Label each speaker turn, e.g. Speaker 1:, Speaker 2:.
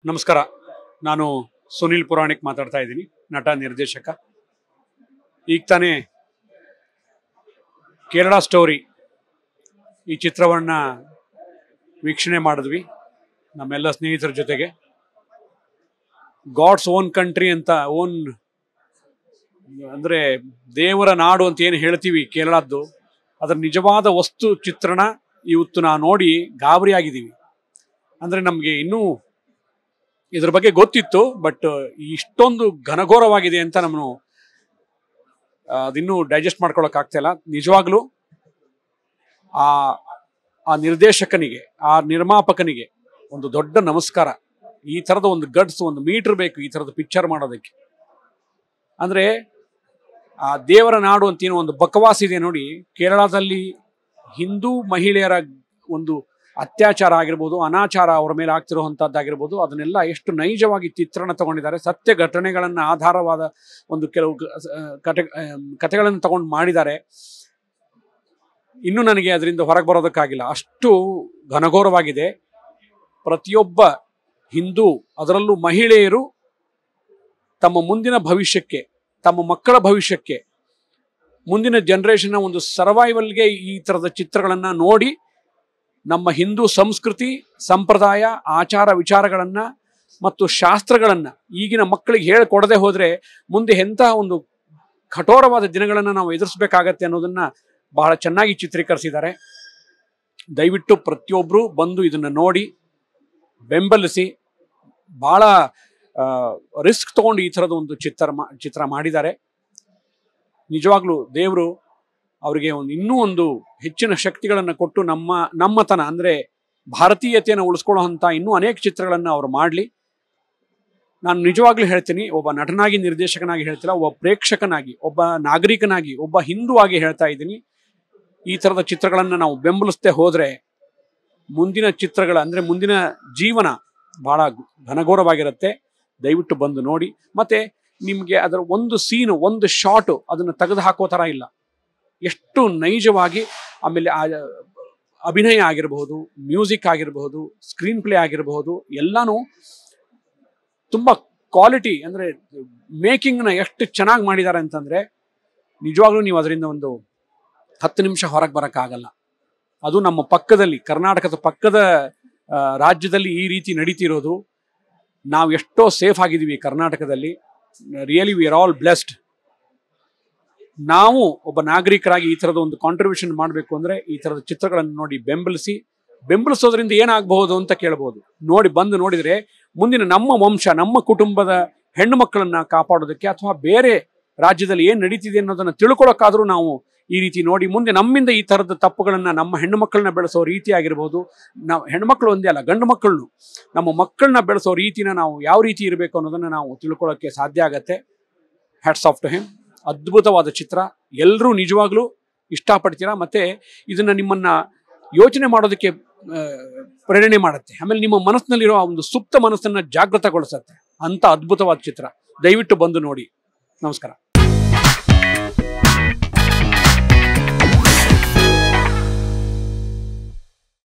Speaker 1: ನಮಸ್ಕಾರ ನಾನು ಸುನಿಲ್ ಪುರಾಣಿಕ್ ಮಾತಾಡ್ತಾ ಇದ್ದೀನಿ ನಟ ನಿರ್ದೇಶಕ ಈಗ ತಾನೇ ಕೇರಳ ಸ್ಟೋರಿ ಈ ಚಿತ್ರವನ್ನ ವೀಕ್ಷಣೆ ಮಾಡಿದ್ವಿ ನಮ್ಮೆಲ್ಲ ಸ್ನೇಹಿತರ ಜೊತೆಗೆ ಗಾಡ್ಸ್ ಓನ್ ಕಂಟ್ರಿ ಅಂತ ಓನ್ ಅಂದರೆ ದೇವರ ನಾಡು ಅಂತ ಏನು ಹೇಳ್ತೀವಿ ಕೇರಳದ್ದು ಅದರ ನಿಜವಾದ ವಸ್ತು ಚಿತ್ರಣ ಇವತ್ತು ನಾವು ನೋಡಿ ಗಾಬರಿ ಆಗಿದ್ದೀವಿ ಅಂದರೆ ನಮಗೆ ಇನ್ನೂ ಇದ್ರ ಬಗ್ಗೆ ಗೊತ್ತಿತ್ತು ಬಟ್ ಇಷ್ಟೊಂದು ಘನಘೋರವಾಗಿದೆ ಅಂತ ನಮ್ಮನ್ನು ಅದಿನ್ನೂ ಡೈಜೆಸ್ಟ್ ಮಾಡ್ಕೊಳಕ್ ಆಗ್ತಾ ಇಲ್ಲ ನಿಜವಾಗ್ಲೂ ಆ ಆ ನಿರ್ದೇಶಕನಿಗೆ ಆ ನಿರ್ಮಾಪಕನಿಗೆ ಒಂದು ದೊಡ್ಡ ನಮಸ್ಕಾರ ಈ ಥರದ ಒಂದು ಗಡ್ಸ್ ಒಂದು ಮೀಟರ್ ಬೇಕು ಈ ಥರದ ಪಿಕ್ಚರ್ ಮಾಡೋದಕ್ಕೆ ಅಂದ್ರೆ ಆ ದೇವರ ನಾಡು ಅಂತ ಏನೋ ಒಂದು ಬಕವಾಸ್ ಇದೆ ನೋಡಿ ಕೇರಳದಲ್ಲಿ ಹಿಂದೂ ಮಹಿಳೆಯರ ಒಂದು ಅತ್ಯಾಚಾರ ಆಗಿರ್ಬೋದು ಅನಾಚಾರ ಅವರ ಮೇಲೆ ಆಗ್ತಿರುವಂತದ್ದಾಗಿರ್ಬೋದು ಅದನ್ನೆಲ್ಲ ಎಷ್ಟು ನೈಜವಾಗಿ ಚಿತ್ರಣ ತಗೊಂಡಿದ್ದಾರೆ ಸತ್ಯ ಘಟನೆಗಳನ್ನ ಆಧಾರವಾದ ಒಂದು ಕೆಲವು ಗ- ಆ, ಕತೆ ಆ, ಕಥೆಗಳನ್ನು ತಗೊಂಡು ಮಾಡಿದ್ದಾರೆ ಇನ್ನು ನನಗೆ ಅದರಿಂದ ಹೊರಗೆ ಬರೋದಕ್ಕಾಗಿಲ್ಲ ಅಷ್ಟು ಘನಘೋರವಾಗಿದೆ ಪ್ರತಿಯೊಬ್ಬ ಹಿಂದೂ ಅದರಲ್ಲೂ ಮಹಿಳೆಯರು ತಮ್ಮ ಮುಂದಿನ ಭವಿಷ್ಯಕ್ಕೆ ತಮ್ಮ ಮಕ್ಕಳ ಭವಿಷ್ಯಕ್ಕೆ ಮುಂದಿನ ಜನರೇಷನ್ನ ಒಂದು ಸರ್ವೈವಲ್ಗೆ ಈ ಥರದ ಚಿತ್ರಗಳನ್ನು ನೋಡಿ ನಮ್ಮ ಹಿಂದೂ ಸಂಸ್ಕೃತಿ ಸಂಪ್ರದಾಯ ಆಚಾರ ವಿಚಾರಗಳನ್ನ ಮತ್ತು ಶಾಸ್ತ್ರಗಳನ್ನ ಈಗಿನ ಮಕ್ಕಳಿಗೆ ಹೇಳಿಕೊಡದೆ ಹೋದ್ರೆ ಮುಂದೆ ಎಂಥ ಒಂದು ಕಠೋರವಾದ ದಿನಗಳನ್ನು ನಾವು ಎದುರಿಸಬೇಕಾಗತ್ತೆ ಅನ್ನೋದನ್ನ ಬಹಳ ಚೆನ್ನಾಗಿ ಚಿತ್ರೀಕರಿಸಿದ್ದಾರೆ ದಯವಿಟ್ಟು ಪ್ರತಿಯೊಬ್ಬರು ಬಂದು ಇದನ್ನ ನೋಡಿ ಬೆಂಬಲಿಸಿ ಬಹಳ ರಿಸ್ಕ್ ತಗೊಂಡು ಈ ಥರದ ಒಂದು ಚಿತ್ರ ಮಾ- ಚಿತ್ರ ಮಾಡಿದ್ದಾರೆ ನಿಜವಾಗ್ಲೂ ದೇವರು ಅವರಿಗೆ ಒಂದು ಇನ್ನೂ ಒಂದು ಹೆಚ್ಚಿನ ಶಕ್ತಿಗಳನ್ನು ಕೊಟ್ಟು ನಮ್ಮ ನಮ್ಮತನ ಅಂದ್ರೆ ಭಾರತೀಯತೆಯನ್ನು ಉಳಿಸ್ಕೊಳ್ಳುವಂತ ಇನ್ನೂ ಅನೇಕ ಚಿತ್ರಗಳನ್ನು ಅವರು ಮಾಡಲಿ ನಾನು ನಿಜವಾಗ್ಲೂ ಹೇಳ್ತೀನಿ ಒಬ್ಬ ನಟನಾಗಿ ನಿರ್ದೇಶಕನಾಗಿ ಹೇಳ್ತಿಲ್ಲ ಒಬ್ಬ ಪ್ರೇಕ್ಷಕನಾಗಿ ಒಬ್ಬ ನಾಗರಿಕನಾಗಿ ಒಬ್ಬ ಹಿಂದೂ ಆಗಿ ಹೇಳ್ತಾ ಇದ್ದೀನಿ ಈ ಥರದ ಚಿತ್ರಗಳನ್ನು ನಾವು ಬೆಂಬಲಿಸದೆ ಹೋದ್ರೆ ಮುಂದಿನ ಚಿತ್ರಗಳ ಅಂದ್ರೆ ಮುಂದಿನ ಜೀವನ ಬಹಳ ಘನಘೋರವಾಗಿರುತ್ತೆ ದಯವಿಟ್ಟು ಬಂದು ನೋಡಿ ಮತ್ತೆ ನಿಮಗೆ ಅದರ ಒಂದು ಸೀನು ಒಂದು ಶಾಟು ಅದನ್ನು ತೆಗೆದು ಹಾಕೋ ಥರ ಇಲ್ಲ ಎಷ್ಟು ನೈಜವಾಗಿ ಆಮೇಲೆ ಆ ಅಭಿನಯ ಆಗಿರಬಹುದು ಮ್ಯೂಸಿಕ್ ಆಗಿರಬಹುದು ಸ್ಕ್ರೀನ್ ಪ್ಲೇ ಆಗಿರಬಹುದು ಎಲ್ಲಾನು ತುಂಬಾ ಕ್ವಾಲಿಟಿ ಅಂದ್ರೆ ಮೇಕಿಂಗ್ನ ಎಷ್ಟು ಚೆನ್ನಾಗಿ ಮಾಡಿದ್ದಾರೆ ಅಂತಂದ್ರೆ ನಿಜವಾಗ್ಲೂ ನೀವು ಅದರಿಂದ ಒಂದು ಹತ್ತು ನಿಮಿಷ ಹೊರಗೆ ಬರೋಕ್ಕಾಗಲ್ಲ ಅದು ನಮ್ಮ ಪಕ್ಕದಲ್ಲಿ ಕರ್ನಾಟಕದ ಪಕ್ಕದ ಆ, ರಾಜ್ಯದಲ್ಲಿ ಈ ರೀತಿ ನಡೀತಿರೋದು ನಾವು ಎಷ್ಟೋ ಸೇಫ್ ಆಗಿದ್ದೀವಿ ಕರ್ನಾಟಕದಲ್ಲಿ really we are all blessed ನಾವು ಒಬ್ಬ ನಾಗರಿಕರಾಗಿ ಈ ಥರದ ಒಂದು ಕಾಂಟ್ರಿಬ್ಯೂಷನ್ ಮಾಡಬೇಕು ಅಂದ್ರೆ ಈ ಥರದ ಚಿತ್ರಗಳನ್ನು ನೋಡಿ ಬೆಂಬಲಿಸಿ ಬೆಂಬಲಿಸೋದ್ರಿಂದ ಏನಾಗಬಹುದು ಅಂತ ಕೇಳಬಹುದು ನೋಡಿ ಬಂದು ನೋಡಿದ್ರೆ ಮುಂದಿನ ನಮ್ಮ ವಂಶ ನಮ್ಮ ಕುಟುಂಬದ ಹೆಣ್ಣು ಮಕ್ಕಳನ್ನ ಕಾಪಾಡೋದಕ್ಕೆ ಅಥವಾ ಬೇರೆ ರಾಜ್ಯದಲ್ಲಿ ಏನ್ ನಡೀತಿದೆ ಅನ್ನೋದನ್ನ ತಿಳ್ಕೊಳಕ್ಕಾದ್ರೂ ನಾವು ಈ ರೀತಿ ನೋಡಿ ಮುಂದೆ ನಮ್ಮಿಂದ ಈ ತರದ ತಪ್ಪುಗಳನ್ನ ನಮ್ಮ ಹೆಣ್ಣು ಮಕ್ಕಳನ್ನ ಬೆಳೆಸೋ ರೀತಿ ಆಗಿರ್ಬೋದು ನಾವು ಹೆಣ್ಮಕ್ಳು ಒಂದೇ ಅಲ್ಲ ಗಂಡು ಮಕ್ಕಳನ್ನು ನಮ್ಮ ಮಕ್ಕಳನ್ನ ಬೆಳೆಸೋ ರೀತಿನ ನಾವು ಯಾವ ರೀತಿ ಇರಬೇಕು ಅನ್ನೋದನ್ನ ನಾವು ತಿಳ್ಕೊಳ್ಳೋಕೆ ಸಾಧ್ಯ ಆಗತ್ತೆ ಹ್ಯಾಟ್ಸ್ ಆಫ್ ಟು ಹಿಮ್ ಅದ್ಭುತವಾದ ಚಿತ್ರ ಎಲ್ಲರೂ ನಿಜವಾಗ್ಲೂ ಇಷ್ಟಪಡ್ತೀರಾ ಮತ್ತೆ ಇದನ್ನ ನಿಮ್ಮನ್ನ ಯೋಚನೆ ಮಾಡೋದಕ್ಕೆ ಆ, ಪ್ರೇರಣೆ ಮಾಡುತ್ತೆ ಆಮೇಲೆ ನಿಮ್ಮ ಮನಸ್ಸಿನಲ್ಲಿರೋ ಆ ಒಂದು ಸುಪ್ತ ಮನಸ್ಸನ್ನ ಜಾಗೃತಗೊಳಿಸುತ್ತೆ ಅಂತ ಅದ್ಭುತವಾದ ಚಿತ್ರ ದಯವಿಟ್ಟು ಬಂದು ನೋಡಿ ನಮಸ್ಕಾರ